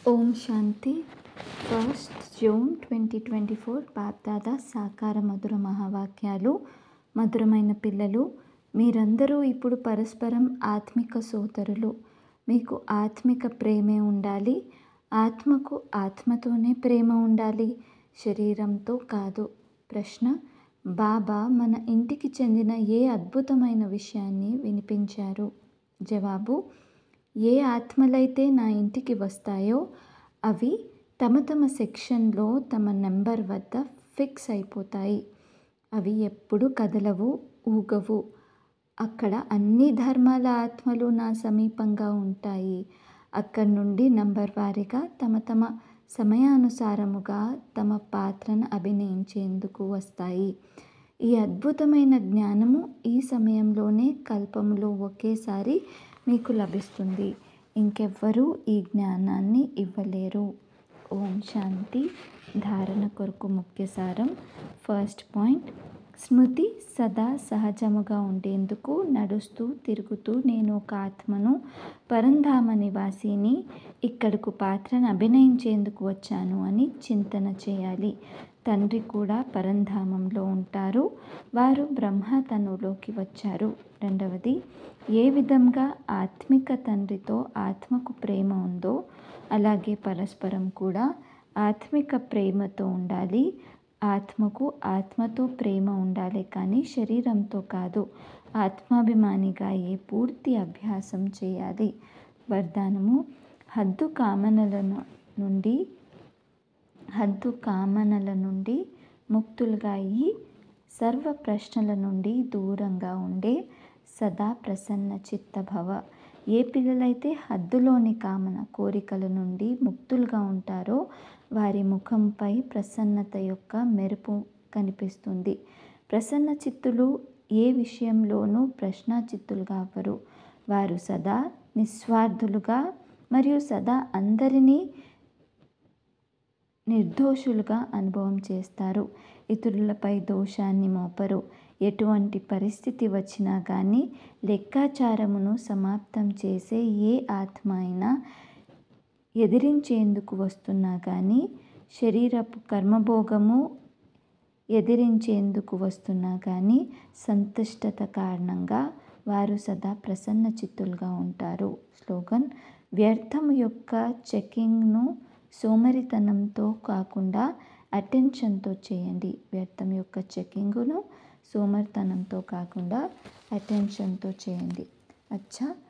ఓం శాంతి first June twenty twenty four Bapdada సాకార మధుర మహావాక్యాలు మధురమైన పిల్లలు మీరందరూ ఇప్పుడు పరస్పరం ఆత్మిక సోదరులు మీకు ఆత్మిక ప్రేమే ఉండాలి ఆత్మకు ఆత్మతోనే ప్రేమ ఉండాలి శరీరంతో కాదు ప్రశ్న బాబా మన ఇంటికి చెందిన ఏ అద్భుతమైన విషయాన్ని వినిపించారు జవాబు ఏ ఆత్మలైతే నా ఇంటికి వస్తాయో అవి తమ తమ సెక్షన్లో తమ నెంబర్ వద్ద ఫిక్స్ అయిపోతాయి అవి ఎప్పుడు కదలవు ఊగవు అక్కడ అన్ని ధర్మాల ఆత్మలు నా సమీపంగా ఉంటాయి అక్కడి నుండి నంబర్ వారీగా తమ తమ సమయానుసారముగా తమ పాత్రను అభినయించేందుకు వస్తాయి ఈ అద్భుతమైన జ్ఞానము ఈ సమయంలోనే కల్పములో ఒకేసారి మీకు లభిస్తుంది ఇంకెవ్వరూ ఈ జ్ఞానాన్ని ఇవ్వలేరు ఓం శాంతి ధారణ కొరకు ముఖ్య సారం ఫస్ట్ పాయింట్ స్మృతి సదా సహజముగా ఉండేందుకు నడుస్తూ తిరుగుతూ నేను ఒక ఆత్మను పరంధామ నివాసిని ఇక్కడకు పాత్రను అభినయించేందుకు వచ్చాను అని చింతన చేయాలి తండ్రి కూడా పరంధామంలో ఉంటారు వారు బ్రహ్మ తనులోకి వచ్చారు రెండవది ఏ విధంగా ఆత్మిక తండ్రితో ఆత్మకు ప్రేమ ఉందో అలాగే పరస్పరం కూడా ఆత్మిక ప్రేమతో ఉండాలి ఆత్మకు ఆత్మతో ప్రేమ ఉండాలి కానీ శరీరంతో కాదు ఆత్మాభిమానిగా ఏ పూర్తి అభ్యాసం చేయాలి వరదానము హద్దు కామనల నుండి హద్దు కామనల నుండి ముక్తులుగా అయ్యి సర్వ ప్రశ్నల నుండి దూరంగా ఉండే సదా ప్రసన్న చిత్తభవ ఏ పిల్లలైతే హద్దులోని కామన కోరికల నుండి ముక్తులుగా ఉంటారో వారి ముఖంపై ప్రసన్నత యొక్క మెరుపు కనిపిస్తుంది ప్రసన్న చిత్తులు ఏ విషయంలోనూ ప్రశ్నాచిత్తులుగా అవ్వరు వారు సదా నిస్వార్థులుగా మరియు సదా అందరినీ నిర్దోషులుగా అనుభవం చేస్తారు ఇతరులపై దోషాన్ని మోపరు ఎటువంటి పరిస్థితి వచ్చినా కానీ లెక్కాచారమును సమాప్తం చేసే ఏ ఆత్మ అయినా ఎదిరించేందుకు వస్తున్నా కానీ శరీరపు కర్మభోగము ఎదిరించేందుకు వస్తున్నా కానీ సంతుష్టత కారణంగా వారు సదా ప్రసన్న చిత్తులుగా ఉంటారు స్లోగన్ వ్యర్థం యొక్క చెకింగ్ను సోమరితనంతో కాకుండా అటెన్షన్తో చేయండి వ్యర్థం యొక్క చెకింగ్ను సోమరితనంతో కాకుండా అటెన్షన్తో చేయండి అచ్చా